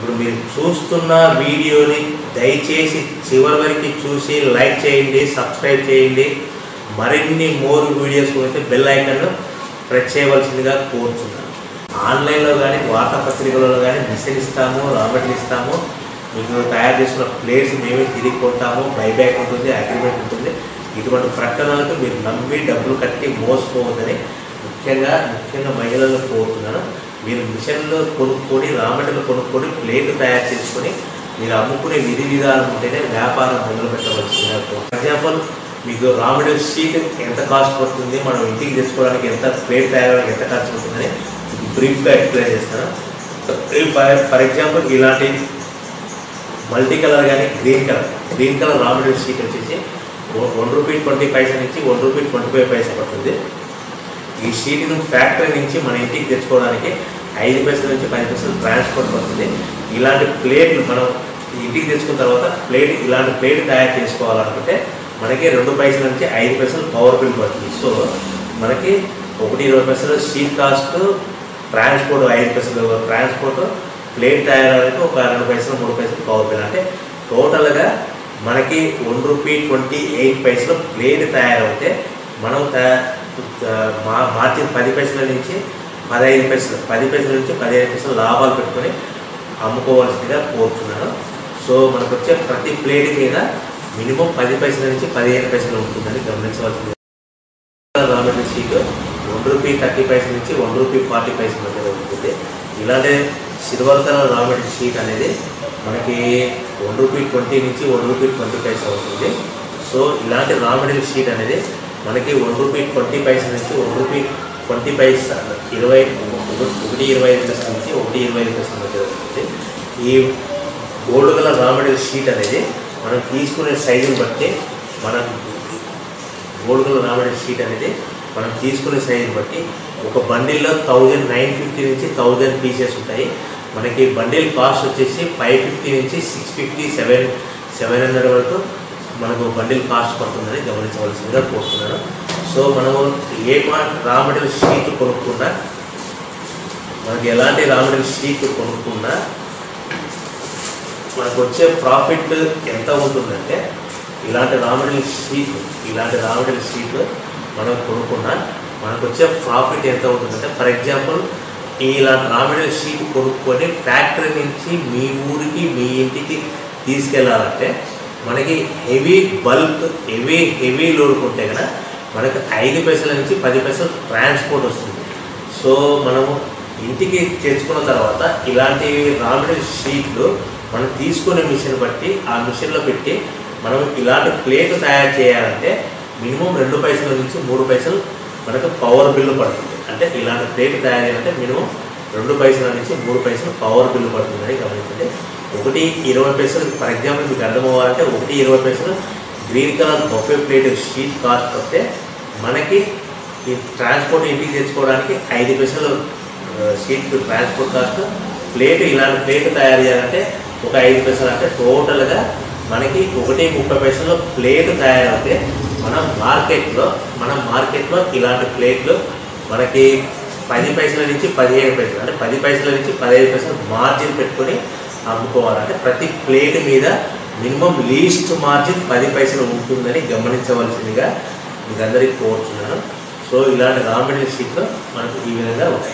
ఇప్పుడు మీరు చూస్తున్న వీడియోని దయచేసి చివరి వరకు చూసి లైక్ చేయండి సబ్స్క్రైబ్ చేయండి మరిన్ని మోర్ వీడియోస్ అయితే బెల్ ఐకాన్ ప్రెస్ చేయవలసిందిగా కోరుతున్నాను ఆన్లైన్లో కానీ వార్తాపత్రికలలో కానీ మెసేజ్ ఇస్తాము రాబర్ట్లు ఇస్తాము మీకు తయారు చేసిన ప్లేట్స్ మేమే తిరిగి కొంటాము బైబ్యాక్ ఉంటుంది అగ్రిమెంట్ ఉంటుంది ఇటువంటి ప్రకటనలకు మీరు నమ్మి డబ్బులు కట్టి మోసపోవద్దని ముఖ్యంగా ముఖ్యంగా మహిళలకు కోరుతున్నాను మీరు మిషన్లు కొనుక్కొని రామటలు కొనుక్కొని ప్లేట్ తయారు చేసుకొని మీరు అమ్ముకునే విధి విధానం ఉంటేనే వ్యాపారం మొదలు పెట్టవలసిందిగా ఫర్ ఎగ్జాంపుల్ మీకు రా మెటీరియల్ షీట్ ఎంత కాస్ట్ పడుతుంది మనం ఇంటికి తెచ్చుకోవడానికి ఎంత ప్లేట్ తయారడానికి ఎంత ఖర్చు పడుతుందని బ్రీఫ్గా ఎక్స్ప్లెయిన్ చేస్తాను ఫర్ ఫర్ ఎగ్జాంపుల్ ఇలాంటి మల్టీ కలర్ కానీ green colour green colour raw material sheet వచ్చేసి వన్ రూపీ ట్వంటీ పైసా నుంచి one rupee twenty five paisa పడుతుంది ఈ షీట్ను ఫ్యాక్టరీ నుంచి మన ఇంటికి తెచ్చుకోవడానికి ఐదు పైసల నుంచి పది పైసలు ట్రాన్స్పోర్ట్ పడుతుంది ఇలాంటి ప్లేట్లు మనం ఇంటికి తెచ్చుకున్న తర్వాత ప్లేట్ ఇలాంటి ప్లేట్ తయారు చేసుకోవాలనుకుంటే మనకి రెండు పైసల నుంచి ఐదు పైసలు పవర్ బిల్ పడుతుంది సో మనకి ఒకటి ఇరవై పైసలు షీట్ కాస్ట్ ట్రాన్స్పోర్ట్ ఐదు పైసలు ట్రాన్స్పోర్ట్ ప్లేట్ తయారడానికి ఒక రెండు పైసలు మూడు పైసలు పవర్ బిల్ అంటే టోటల్గా మనకి వన్ రూపీ ట్వంటీ ఎయిట్ పైసలు ప్లేట్ తయారవుతే మనం తయా- మా మార్జిన్ పది పైసల నుంచి పదహైదు పైసలు పది పైసల నుంచి పదిహేను పైసలు లాభాలు పెట్టుకొని అమ్ముకోవాల్సిందిగా కోరుతున్నాను సో మనకు వచ్చే ప్రతి ప్లేట్ మీద మినిమం పది పైసల నుంచి పదిహేను పైసలు ఉంటుందని గమనించవలసింది raw material sheet one rupee thirty పైసల నుంచి వన్ రూపీ ఫార్టీ పైసల మధ్య ఉంటుంది ఇలాంటి silver colour raw material sheet అనేది మనకి వన్ రూపీ ట్వంటీ నుంచి వన్ రూపీ ట్వంటీ పైసా అవుతుంది సో ఇలాంటి రా మెటీరియల్ షీట్ అనేది మనకి వన్ రూపీ ట్వంటీ పైసా నుంచి వన్ రూపీ ట్వంటీ పైసా ఇరవై ఒక- ఒకటి ఇరవై ఐదు పైసల నుంచి ఒకటి ఇరవై ఐదు పైసల మధ్య ఉంటుంది ఈ gold colour raw material sheet అనేది మనం తీసుకునే సైజుని బట్టి మనం gold colour raw material sheet అనేది మనం తీసుకునే సైజుని బట్టి ఒక బండిల్లో థౌజండ్ నైన్ ఫిఫ్టీ నుంచి థౌజండ్ పీసెస్ ఉంటాయి మనకి బండిల్ కాస్ట్ వచ్చేసి ఫైవ్ ఫిఫ్టీ నుంచి six fifty seven seven hundred వరకు మనకు బండిల్ కాస్ట్ పడుతుందని గమనించవలసిందిగా కోరుతున్నాను సో మనము ఏ మా రా మెటీరియల్ షీట్ కొనుక్కున్నా మనకి ఎలాంటి రా మెటీరియల్ షీట్ కొనుక్కున్నా మనకు వచ్చే ప్రాఫిట్ ఎంత ఉంటుందంటే ఇలాంటి రా మెటీరియల్ షీట్ ఇలాంటి రా మెటీరియల్ షీట్ మనం కొనుక్కున్నా మనకు వచ్చే ప్రాఫిట్ ఎంత ఉంటుందంటే ఫర్ ఎగ్జాంపుల్ ఇలాంటి రా మెటీరియల్ షీట్ కొనుక్కొని ఫ్యాక్టరీ నుంచి మీ ఊరికి మీ ఇంటికి తీసుకెళ్ళాలంటే మనకి heavy bulk heavy heavy load కొంటే కనుక మనకు ఐదు పైసల నుంచి పది పైసలు ట్రాన్స్పోర్ట్ వస్తుంది సో మనము ఇంటికి తెచ్చుకున్న తర్వాత ఇలాంటి రా మెటీరియల్ షీట్లు మనం తీసుకునే మిషన్ బట్టి ఆ మిషన్లో పెట్టి మనం ఇలాంటి ప్లేట్ తయారు చేయాలంటే మినిమం రెండు పైసల నుంచి మూడు పైసలు మనకు పవర్ బిల్లు పడుతుంది అంటే ఇలాంటి ప్లేట్ తయారు చేయాలంటే మినిమం రెండు పైసల నుంచి మూడు పైసలు పవర్ బిల్లు పడుతుందని గమనించండి ఒకటి ఇరవై పైసలు ఫర్ ఎగ్జాంపుల్ మీకు అర్థం అవ్వాలంటే ఒకటి ఇరవై పైసలు green colour buffet plate sheet cost వస్తే మనకి ఈ ట్రాన్స్పోర్ట్ ఇంటికి తెచ్చుకోవడానికి ఐదు పైసలు ఆ, షీట్ ట్రాన్స్పోర్ట్ కాస్ట్ ప్లేట్ ఇలాంటి ప్లేట్ తయారు చేయాలంటే ఒక ఐదు పైసలు అంటే టోటల్గా మనకి ఒకటి ముప్పై పైసలు ప్లేట్ తయారైతే మనం మార్కెట్లో మనం మార్కెట్లో ఇలాంటి ప్లేట్లు మనకి పది పైసల నుంచి పదిహేను పైసలు అంటే పది పైసల నుంచి పదిహేను పైసలు మార్జిన్ పెట్టుకొని అమ్ముకోవాలంటే ప్రతి ప్లేట్ మీద మినిమం లీస్ట్ మార్జిన్ పది పైసలు ఉంటుందని గమనించవలసిందిగా మీకు అందరికీ కోరుతున్నాను సో ఇలాంటి రా మెటీరియల్ షీట్లు మనకు ఈ విధంగా ఉంటాయి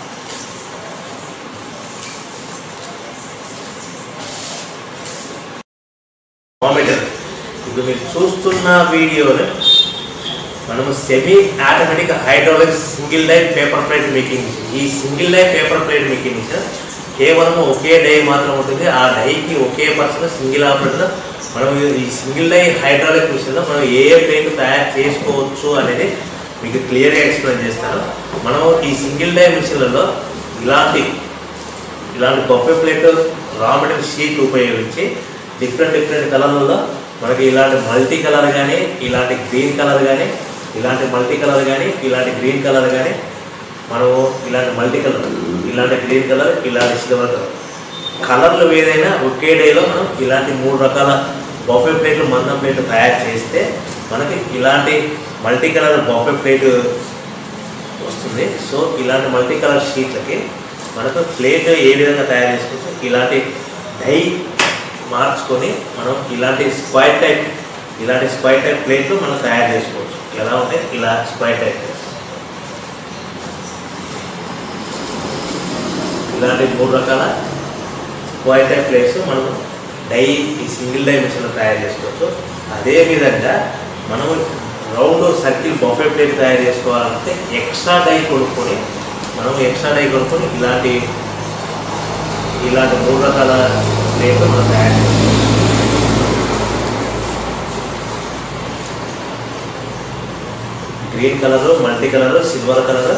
కామెంటర్ ఇప్పుడు మీరు చూస్తున్న వీడియోని మనము semi automatic hydraulic single line paper plate making machine ఈ single line paper plate making machine కేవలం ఒకే డై మాత్రం ఉంటుంది ఆ డైకి ఒకే పర్సన్ సింగిల్ ఆపరేటర్ మనం ఈ సింగిల్ లైన్ హైడ్రాలిక్ మిషన్లో మనం ఏ ఏ ప్లేట్ తయారు చేసుకోవచ్చు అనేది మీకు క్లియర్గా ఎక్స్ప్లెయిన్ చేస్తాను మనం ఈ సింగిల్ డై మిషన్లలో ఇలాంటి ఇలాంటి buffet plate raw material sheet ఉపయోగించి డిఫరెంట్ డిఫరెంట్ కలర్లలో మనకి ఇలాంటి మల్టీ కలర్ కానీ ఇలాంటి గ్రీన్ కలర్ కానీ ఇలాంటి మల్టీ కలర్ కానీ ఇలాంటి గ్రీన్ కలర్ కానీ మనము ఇలాంటి మల్టీ కలర్ ఇలాంటి గ్రీన్ కలర్ ఇలాంటి సిల్వర్ కలర్ కలర్లు ఏదైనా ఒకే డేలో మనం ఇలాంటి మూడు రకాల బఫే ప్లేట్లు మందం ప్లేట్లు తయారు చేస్తే మనకి ఇలాంటి మల్టీ కలర్ బఫే ప్లేట్ వస్తుంది సో ఇలాంటి మల్టీ కలర్ షీట్లకి మనకు ప్లేట్ ఏ విధంగా తయారు చేసుకోవచ్చు ఇలాంటి డై మార్చుకొని మనం ఇలాంటి స్క్వైర్ టైప్ ఇలాంటి స్క్వైర్ టైప్ ప్లేట్లు మనం తయారు చేసుకోవచ్చు ఎలా ఉంటే ఇలా స్క్వైర్ టైప్ ఇలాంటి మూడు రకాల స్క్వైర్ టైప్ ప్లేట్స్ మనం డై ఈ సింగిల్ డై మిషన్లో తయారు చేసుకోవచ్చు అదేవిధంగా మనం రౌండ్ సర్కిల్ బొఫే ప్లేట్ తయారు చేసుకోవాలంటే ఎక్స్ట్రా డై కొనుక్కొని మనం ఎక్స్ట్రా డై కొనుక్కొని ఇలాంటి ఇలాంటి మూడు రకాల ప్లేట్లు మనం తయారు చేసుకోవచ్చు green colour multi colour silver colour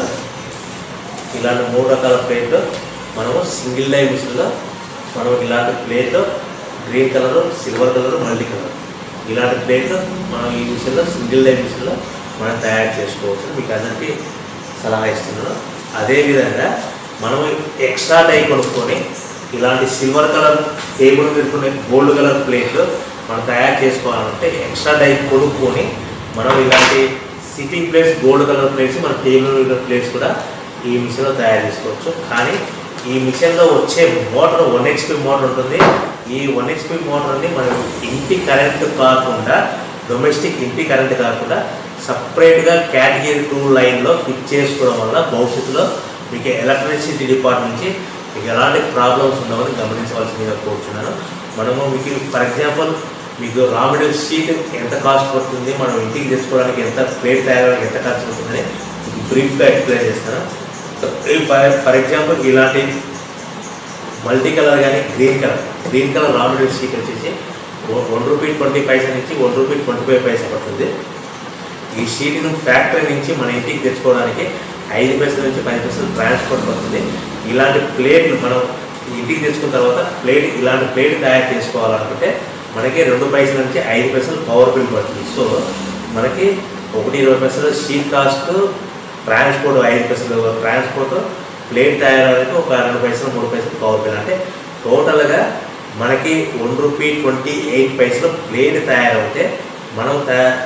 ఇలాంటి మూడు రకాల ప్లేట్లు మనము సింగిల్ డై మిషన్లో మనం ఇలాంటి plate green colour silver colour multi colour ఇలాంటి ప్లేట్ మనం ఈ మిషన్లో సింగిల్ డై మిషన్లో మనం తయారు చేసుకోవచ్చు మీకు అందరికీ సలహా ఇస్తున్నాను అదేవిధంగా మనం ఎక్స్ట్రా డై కొనుక్కొని ఇలాంటి సిల్వర్ కలర్ టేబుల్ పెట్టుకునే గోల్డ్ కలర్ ప్లేట్లు మనం తయారు చేసుకోవాలంటే ఎక్స్ట్రా డై కొనుక్కొని మనం ఇలాంటి sitting plates gold colour plates మన టేబుల్ ప్లేట్స్ కూడా ఈ మిషన్లో తయారు చేసుకోవచ్చు కానీ ఈ మిషన్లో వచ్చే మోటార్ వన్ హెచ్పి మోటార్ ఉంటుంది ఈ వన్ హెచ్పి మోటార్ని మనం ఇంటి కరెంట్ కాకుండా డొమెస్టిక్ ఇంటి కరెంట్ కాకుండా సపరేట్గా కేటగిరీ టూ లైన్లో ఫిట్ చేసుకోవడం వల్ల భవిష్యత్తులో మీకు ఎలక్ట్రిసిటీ డిపార్ట్మెంట్ నుంచి మీకు ఎలాంటి ప్రాబ్లమ్స్ ఉండవని గమనించవలసిందిగా కోరుతున్నాను మనము మీకు ఫర్ ఎగ్జాంపుల్ మీకు రా మెటీరియల్ షీట్ ఎంత కాస్ట్ పడుతుంది మనం ఇంటికి తెచ్చుకోవడానికి ఎంత ప్లేట్ తయారడానికి ఎంత ఖర్చు అవుతుందని మీకు బ్రీఫ్గా ఎక్స్ప్లెయిన్ చేస్తాను ఫర్ ఫర్ ఎగ్జాంపుల్ ఇలాంటి మల్టీ కలర్ కానీ green colour green colour raw material sheet వచ్చేసి వన్ రూపీ ట్వంటీ పైసా నుంచి one rupee twenty five paisa పడుతుంది ఈ షీట్ను ఫ్యాక్టరీ నుంచి మన ఇంటికి తెచ్చుకోవడానికి ఐదు పైసల నుంచి పది పైసలు ట్రాన్స్పోర్ట్ పడుతుంది ఇలాంటి ప్లేట్లు మనం ఇంటికి తెచ్చుకున్న తర్వాత ప్లేట్ ఇలాంటి ప్లేట్ తయారు చేసుకోవాలనుకుంటే మనకి రెండు పైసల నుంచి ఐదు పైసలు పవర్ బిల్ పడుతుంది సో మనకి ఒకటి ఇరవై పైసలు షీట్ కాస్ట్ ట్రాన్స్పోర్ట్ ఐదు పైసలు ట్రాన్స్పోర్ట్ ప్లేట్ తయారవడానికి ఒక రెండు పైసలు మూడు పైసలు పవర్ బిల్ అంటే టోటల్గా మనకి వన్ రూపీ ట్వంటీ ఎయిట్ పైసలు ప్లేట్ తయారవుతే మనం తయా-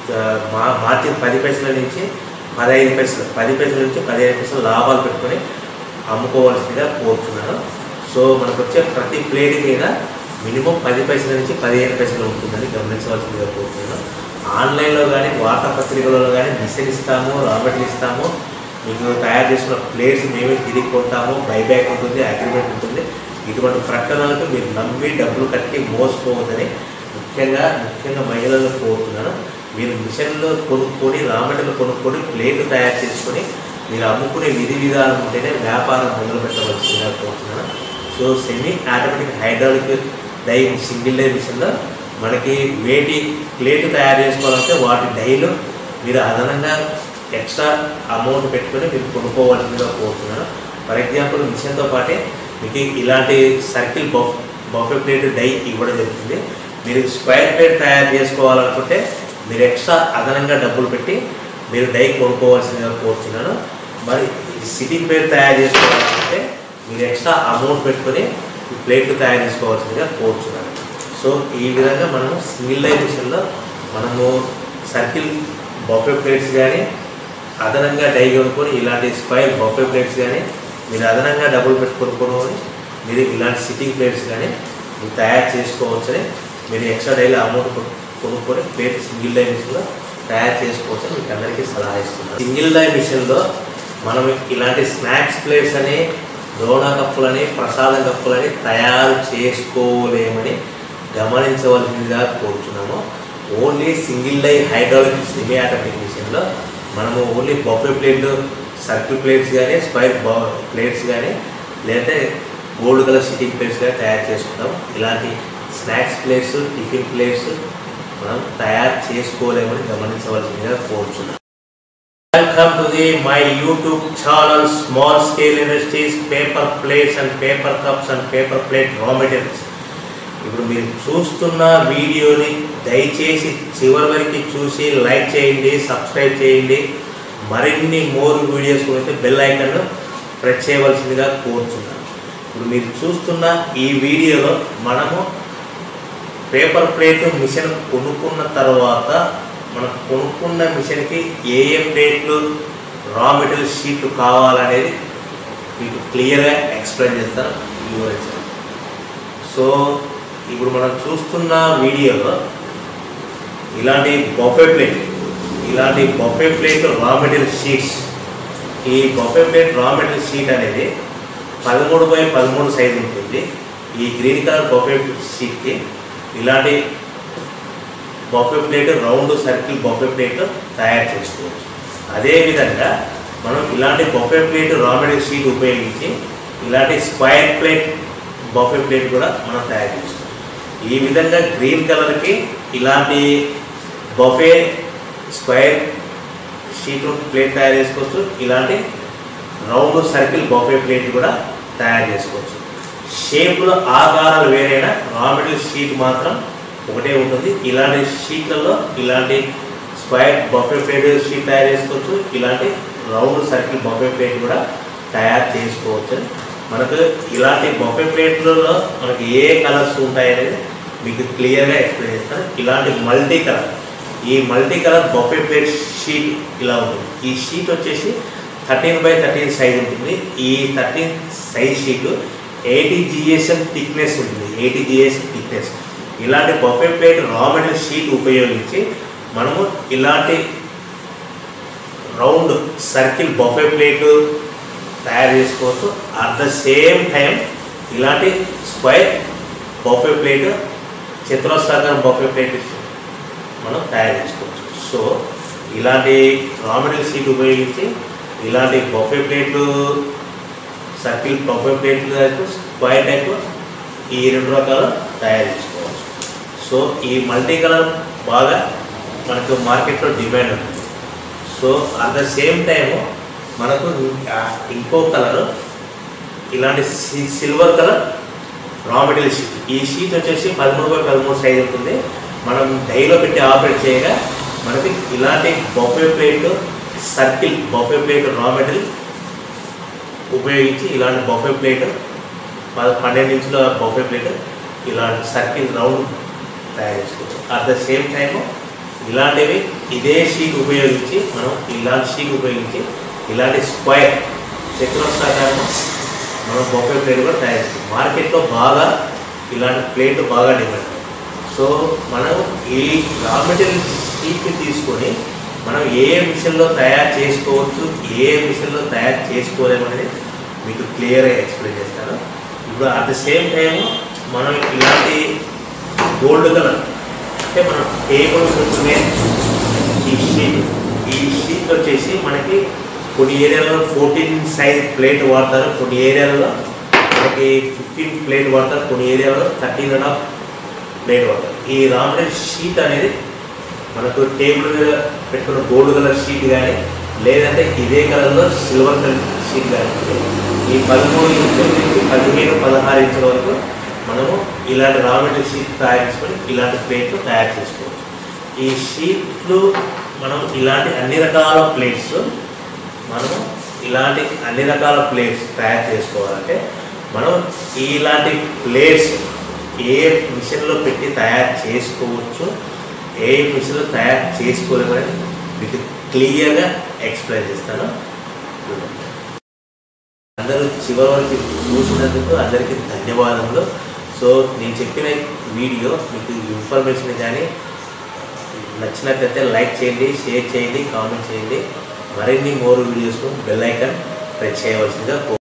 మా మార్జిన్ పది పైసల నుంచి పదహైదు పైసలు పది పైసల నుంచి పదిహేను పైసలు లాభాలు పెట్టుకొని అమ్ముకోవాల్సిందిగా కోరుతున్నాను సో మనకు వచ్చే ప్రతి ప్లేట్ మీద మినిమం పది పైసల నుంచి పదిహేను పైసలు ఉంటుందని గమనించవలసిందిగా కోరుతున్నాను ఆన్లైన్లో కానీ వార్తాపత్రికలలో కానీ మిషన్ ఇస్తాము రా మెటీరియల్ ఇస్తాము మీకు తయారు చేసిన ప్లేట్స్ మేమే తిరిగి కొంటాము బైబ్యాక్ ఉంటుంది అగ్రిమెంట్ ఉంటుంది ఇటువంటి ప్రకటనలకు మీరు నమ్మి డబ్బులు కట్టి మోసపోవద్దని ముఖ్యంగా ముఖ్యంగా మహిళలను కోరుతున్నాను మీరు మిషన్లో కొనుక్కొని రా మెటీరియల్ కొనుక్కొని ప్లేట్ తయారు చేసుకొని మీరు అమ్ముకునే విధి విధానం ఉంటేనే వ్యాపారం మొదలు పెట్టవలసిందిగా కోరుతున్నాను so semi automatic hydraulic die single die మిషన్లో మనకి వేటి ప్లేట్ తయారు చేసుకోవాలంటే వాటి డైలు మీరు అదనంగా ఎక్స్ట్రా అమౌంట్ పెట్టుకొని మీరు కొనుక్కోవాల్సిందిగా కోరుతున్నాను ఫర్ ఎగ్జాంపుల్ మిషన్తో పాటే మీకు ఇలాంటి circle buff buffet plate die ఇవ్వడం జరుగుతుంది మీరు స్క్వేర్ ప్లేట్ తయారు చేసుకోవాలనుకుంటే మీరు ఎక్స్ట్రా అదనంగా డబ్బులు పెట్టి మీరు డై కొనుక్కోవాల్సిందిగా కోరుతున్నాను మరి సిట్టింగ్ ప్లేట్ తయారు చేసుకోవాలనుకుంటే మీరు ఎక్స్ట్రా అమౌంట్ పెట్టుకొని ఈ ప్లేట్లు తయారు చేసుకోవాల్సిందిగా కోరుతున్నాను సో ఈ విధంగా మనము సింగిల్ డై మిషన్లో మనము సర్కిల్ బఫే ప్లేట్స్ కానీ అదనంగా డై కొనుక్కొని ఇలాంటి స్క్వైర్ బఫే ప్లేట్స్ కానీ మీరు అదనంగా డబ్బులు పెట్టుకొని కొనుక్కొని మీరు ఇలాంటి సిట్టింగ్ ప్లేట్స్ కానీ మీరు తయారు చేసుకోవచ్చని మీరు ఎక్స్ట్రా డైలో అమౌంట్ కొను- కొనుక్కొని ప్లేట్ సింగిల్ డై మిషన్లో తయారు చేసుకోవచ్చని మీకు అందరికీ సలహా ఇస్తున్నాను సింగిల్ డై మిషన్లో మనం ఇలాంటి స్నాక్స్ ప్లేట్స్ అని డోనా కప్పులని ప్రసాదం కప్పులని తయారు చేసుకోలేమని గమనించవలసిందిగా కోరుతున్నాము only single die hydraulic semi automatic మిషన్లో మనము ఓన్లీ బఫే ప్లేట్లు సర్కిల్ ప్లేట్స్ కానీ స్క్వైర్ ప్లేట్స్ కానీ లేదంటే గోల్డ్ కలర్ సిట్టింగ్ ప్లేట్స్ కానీ తయారు చేసుకుంటాం ఇలాంటి స్నాక్స్ ప్లేట్స్ టిఫిన్ ప్లేట్స్ మనం తయారు చేసుకోలేమని గమనించవలసిందిగా కోరుచున్నాం welcome to the my YouTube channel small scale industries paper plates and paper cups and paper plate raw materials ఇప్పుడు మీరు చూస్తున్న వీడియోని దయచేసి చివరి వరకు చూసి లైక్ చేయండి సబ్స్క్రైబ్ చేయండి మరిన్ని మోర్ వీడియోస్ అయితే బెల్ ఐకన్ ప్రెస్ చేయవలసిందిగా కోరుతున్నాను ఇప్పుడు మీరు చూస్తున్న ఈ వీడియోలో మనము పేపర్ ప్లేట్ మిషన్ కొనుక్కున్న తర్వాత మనం కొనుక్కున్న మిషన్కి ఏ ఏ ప్లేట్లు రా మెటీరియల్ షీట్లు కావాలనేది మీకు క్లియర్గా ఎక్స్ప్లెయిన్ చేస్తాను వివరించాను సో ఇప్పుడు మనం చూస్తున్న వీడియోలో ఇలాంటి బఫే ప్లేట్ ఇలాంటి buffet plate raw material sheets ఈ buffet plate raw material sheet అనేది పదమూడు బై పదమూడు సైజు ఉంటుంది ఈ గ్రీన్ కలర్ బఫే షీట్కి ఇలాంటి buffet plate round circle buffet plate తయారు చేసుకోవచ్చు అదేవిధంగా మనం ఇలాంటి buffet plate raw material sheet ఉపయోగించి ఇలాంటి స్క్వైర్ ప్లేట్ బఫే ప్లేట్ కూడా మనం తయారు చేసుకోవచ్చు ఈ విధంగా గ్రీన్ కలర్కి ఇలాంటి బఫే స్క్వైర్ షీట్ ప్లేట్ తయారు చేసుకోవచ్చు ఇలాంటి రౌండ్ సర్కిల్ బఫే ప్లేట్ కూడా తయారు చేసుకోవచ్చు షేపులు ఆకారాలు వేరైనా రా మెటీరియల్ షీట్ మాత్రం ఒకటే ఉంటుంది ఇలాంటి షీట్లలో ఇలాంటి స్క్వైర్ బఫే ప్లేట్ షీట్ తయారు చేసుకోవచ్చు ఇలాంటి రౌండ్ సర్కిల్ బఫే ప్లేట్ కూడా తయారు చేసుకోవచ్చు మనకు ఇలాంటి బఫే ప్లేట్లలో మనకి ఏ కలర్స్ ఉంటాయి అనేది మీకు క్లియర్గా ఎక్స్ప్లెయిన్ చేస్తాను ఇలాంటి మల్టీ కలర్ ఈ multi colour buffet plate sheet ఇలా ఉంటుంది ఈ షీట్ వచ్చేసి థర్టీన్ బై థర్టీన్ సైజ్ ఉంటుంది ఈ thirteen size sheet eighty GSM thickness ఉంటుంది ఎయిటీ జిఎస్ఎం థిక్నెస్ ఇలాంటి buffet plate raw material sheet ఉపయోగించి మనము ఇలాంటి రౌండ్ సర్కిల్ బఫే ప్లేట్ తయారు చేసుకోవచ్చు అట్ ద సేమ్ టైం ఇలాంటి స్క్వైర్ బఫే ప్లేట్ చతురస్రాకారం బఫే ప్లేట్ మనం తయారు చేసుకోవచ్చు సో ఇలాంటి రా మెటీరియల్ షీట్ ఉపయోగించి ఇలాంటి బఫే ప్లేట్లు సర్కిల్ బఫే ప్లేట్లు టైపు స్క్వైర్ టైపు ఈ రెండు రకాలు తయారు చేసుకోవచ్చు సో ఈ మల్టీ కలర్ బాగా మనకు మార్కెట్లో డిమాండ్ ఉంది so at the same time మనకు ఆ ఇంకో కలర్ ఇలాంటి సి- silver colour raw material sheet ఈ షీట్ వచ్చేసి పదమూడు బై పదమూడు సైజ్ ఉంటుంది మనం డైలో పెట్టి ఆపరేట్ చేయగా మనకి ఇలాంటి buffet plate circle buffet plate raw material ఉపయోగించి ఇలాంటి బఫే ప్లేట్ పద పన్నెండు ఇంచుల బఫే ప్లేట్ ఇలాంటి సర్కిల్ రౌండ్ తయారు చేసుకోవచ్చు అట్ ద సేమ్ టైము ఇలాంటివి ఇదే షీట్ ఉపయోగించి మనం ఇలాంటి షీట్ ఉపయోగించి ఇలాంటి స్క్వైర్ చతురస్రాకారం మనం బొఫే ప్లేట్ కూడా తయారు చేస్తాం మార్కెట్లో బాగా ఇలాంటి ప్లేట్ బాగా డిమాండ్ సో మనం ఈ రా మెటీరియల్ షీట్ని తీసుకొని మనం ఏ మిషన్లో తయారు చేసుకోవచ్చు ఏ మిషన్లో తయారు చేసుకోలేమనేది మీకు క్లియర్గా ఎక్స్ప్లెయిన్ చేస్తాను ఇప్పుడు అట్ ద సేమ్ టైము మనం ఇలాంటి గోల్డ్ కలర్ అంటే మనం టేబుల్ కూర్చునే ఈ షీట్ ఈ షీట్ వచ్చేసి మనకి కొన్ని ఏరియాలలో ఫోర్టీన్ సైజ్ ప్లేట్ వాడతారు కొన్ని ఏరియాలలో మనకి ఫిఫ్టీన్ ప్లేట్ వాడతారు కొన్ని ఏరియాలో థర్టీన్ అండ్ హాఫ్ ప్లేట్ వాడతారు ఈ రామడెల్ షీట్ అనేది మనకు టేబుల్ మీద పెట్టుకున్న గోల్డ్ కలర్ షీట్ కానీ లేదంటే ఇదే కలర్లో సిల్వర్ కలర్ షీట్ కానీ ఈ పదమూడు ఇంచుల నుంచి పదిహేను పదహారు ఇంచుల వరకు మనము ఇలాంటి రా మెటీరియల్ షీట్ తయారు చేసుకొని ఇలాంటి ప్లేట్లు తయారు చేసుకోవచ్చు ఈ షీట్లు మనం ఇలాంటి అన్ని రకాల ప్లేట్స్ మనము ఇలాంటి అన్ని రకాల ప్లేట్స్ తయారు చేసుకోవాలంటే మనం ఇలాంటి ప్లేట్స్ ఏ మిషన్లో పెట్టి తయారు చేసుకోవచ్చు ఏ మిషన్లో తయారు చేసుకోలేమని మీకు క్లియర్గా ఎక్స్ప్లెయిన్ చేస్తాను అందరూ చివరి వరకు చూసినందుకు అందరికీ ధన్యవాదములు సో నేను చెప్పిన వీడియో మీకు ఇన్ఫర్మేషన్ కానీ నచ్చినట్లయితే లైక్ చేయండి షేర్ చేయండి కామెంట్ చేయండి మరిన్ని more videos bell icon press చేయవలసిందిగా కో-